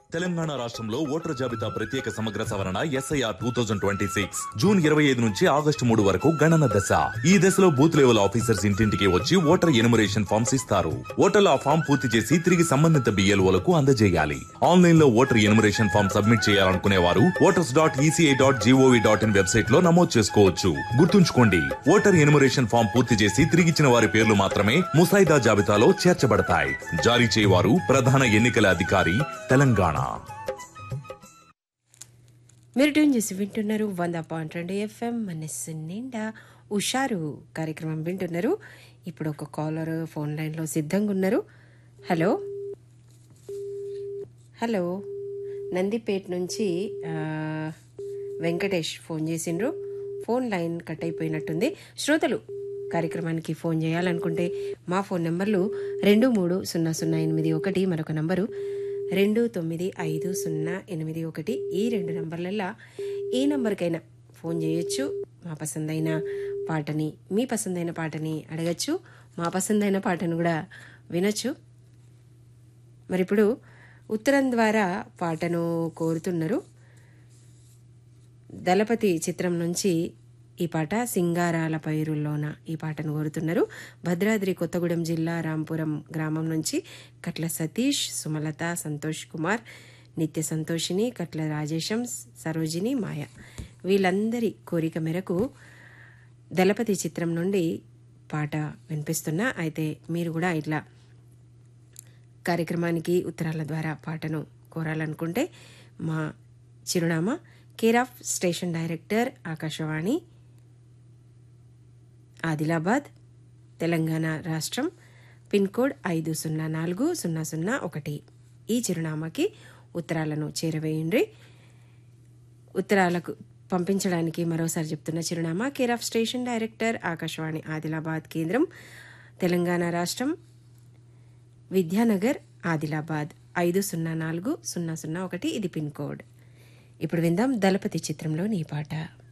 తెలంగాణ రాష్ట్రంలో ఓటర్ జాబితా ప్రత్యేక సమగ్ర సవరణ SIR two thousand twenty six June ఇరవై ఐదు నుంచి ఆగస్టు మూడు వరకు గణన దశ ఈ దశలో బూత్ లెవెల్ ఆఫీసర్స్ ఇంటింటికి వచ్చి ఓటర్ ఎనుమరేషన్ ఫామ్స్ ఇస్తారు ఓటర్లు ఆ ఫామ్ పూర్తి చేసి తిరిగి సంబంధిత బిఎల్ఓలకు అందజేయాలి ఆన్లైన్ లో ఓటర్ ఎనుమరేషన్ ఫామ్ సబ్మిట్ చేయాలనుకునే వారు voters dot ECI dot gov dot in website లో నమోదు చేసుకోవచ్చు గుర్తుంచుకోండి ఓటర్ ఎనుమరేషన్ ఫామ్ పూర్తి చేసి తిరిగిచ్చిన వారి పేర్లు మాత్రమే ముసాయిదా జాబితాలో చేర్చబడతాయి జారీ చేయవారు ప్రధాన ఎన్నికల అధికారి తెలంగాణ మీరు ట్యూన్ చేసి వింటున్నారు వంద పాయింట్ రెండు ఎఫ్ఎం మనస్సు నిండా ఉషారు కార్యక్రమం వింటున్నారు ఇప్పుడు ఒక కాలర్ ఫోన్ లైన్లో సిద్ధంగా ఉన్నారు హలో హలో నందిపేట్ నుంచి ఆ, వెంకటేష్ ఫోన్ చేసిండ్రు ఫోన్ లైన్ కట్ అయిపోయినట్టుంది శ్రోతలు కార్యక్రమానికి ఫోన్ చేయాలనుకుంటే మా ఫోన్ నెంబర్లు రెండు మూడు సున్నా సున్నా ఎనిమిది ఒకటి మరొక నంబరు రెండు తొమ్మిది ఐదు సున్నా ఎనిమిది ఒకటి ఈ రెండు నంబర్లల్లా ఏ నంబర్కైనా ఫోన్ చేయొచ్చు మా పసందైన పాటని మీ పసందైన పాటని అడగచ్చు మా పసందైన పాటను కూడా వినొచ్చు మరి ఇప్పుడు ఉత్తరం ద్వారా పాటను కోరుతున్నారు దళపతి చిత్రం నుంచి ఈ పాట సింగారాల పైరుల్లోన ఈ పాటను కోరుతున్నారు భద్రాద్రి కొత్తగూడెం జిల్లా రాంపురం గ్రామం నుంచి కట్ల సతీష్ సుమలత సంతోష్ కుమార్ నిత్య సంతోషిని కట్ల రాజేశం సరోజిని మాయ వీళ్ళందరి కోరిక మేరకు దళపతి చిత్రం నుండి పాట వినిపిస్తున్నా అయితే మీరు కూడా ఇట్లా కార్యక్రమానికి ఉత్తరాల ద్వారా పాటను కోరాలనుకుంటే మా చిరునామా care of station director Akashvani Adilabad Telangana రాష్ట్రం పిన్ కోడ్ ఐదు సున్నా నాలుగు సున్నా సున్నా ఒకటి ఈ చిరునామాకి ఉత్తరాలను చేరవేయండి ఉత్తరాలకు పంపించడానికి మరోసారి చెప్తున్న చిరునామా care of station director Akashvani Adilabad కేంద్రం తెలంగాణ రాష్ట్రం విద్యానగర్ ఆదిలాబాద్ ఐదు సున్నా నాలుగు సున్నా సున్నా ఒకటి ఇది పిన్ కోడ్ ఇప్పుడు విందాం దళపతి చిత్రంలోని ఈ పాట